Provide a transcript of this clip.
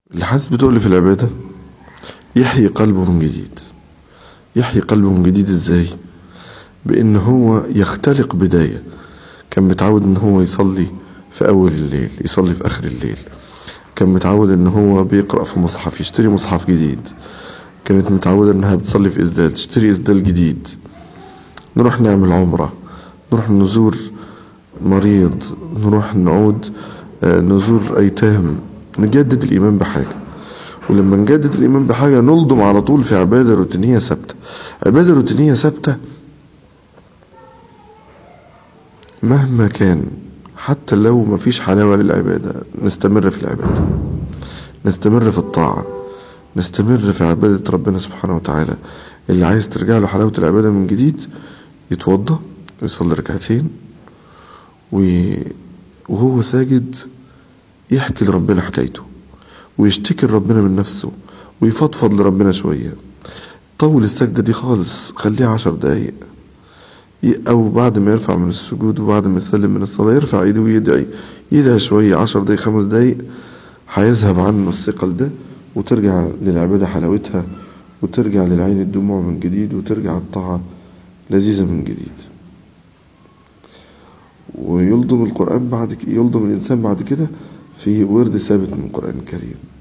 الحديث بتقول في العبادة يحيي قلبه من جديد يحيي قلبه من جديد ازاي بان هو يختلق بداية كان متعود ان هو يصلي في اول الليل يصلي في اخر الليل كان متعود ان هو بيقرأ في مصحف يشتري مصحف جديد كانت متعودة انها بتصلي في ازدال تشتري ازدال جديد نروح نعمل عمرة نروح نزور مريض نروح نعود آه، نزور ايتام نجدد الايمان بحاجة ولما نجدد الايمان بحاجة نلضم على طول في عبادة روتينية ثابتة عبادة روتينية ثابتة مهما كان حتى لو مفيش حلاوة للعبادة نستمر في العبادة نستمر في الطاعة نستمر في عبادة ربنا سبحانه وتعالى اللي عايز ترجع له حلاوة العبادة من جديد يتوضى ويصلي ركعتين وهو ساجد يحكي لربنا حكايته ويشتكي لربنا من نفسه ويفضفض لربنا شوية طول السجدة دي خالص خليها عشر دقايق أو بعد ما يرفع من السجود وبعد ما يسلم من الصلاة يرفع ايده ويدعي يدعي شوية عشر دقايق خمس دقايق هيذهب عنه الثقل ده وترجع للعبادة حلاوتها وترجع للعين الدموع من جديد وترجع الطاعة لذيذة من جديد ويلضم القرآن بعد ك... يلضم الإنسان بعد كده في ورد ثابت من القرآن الكريم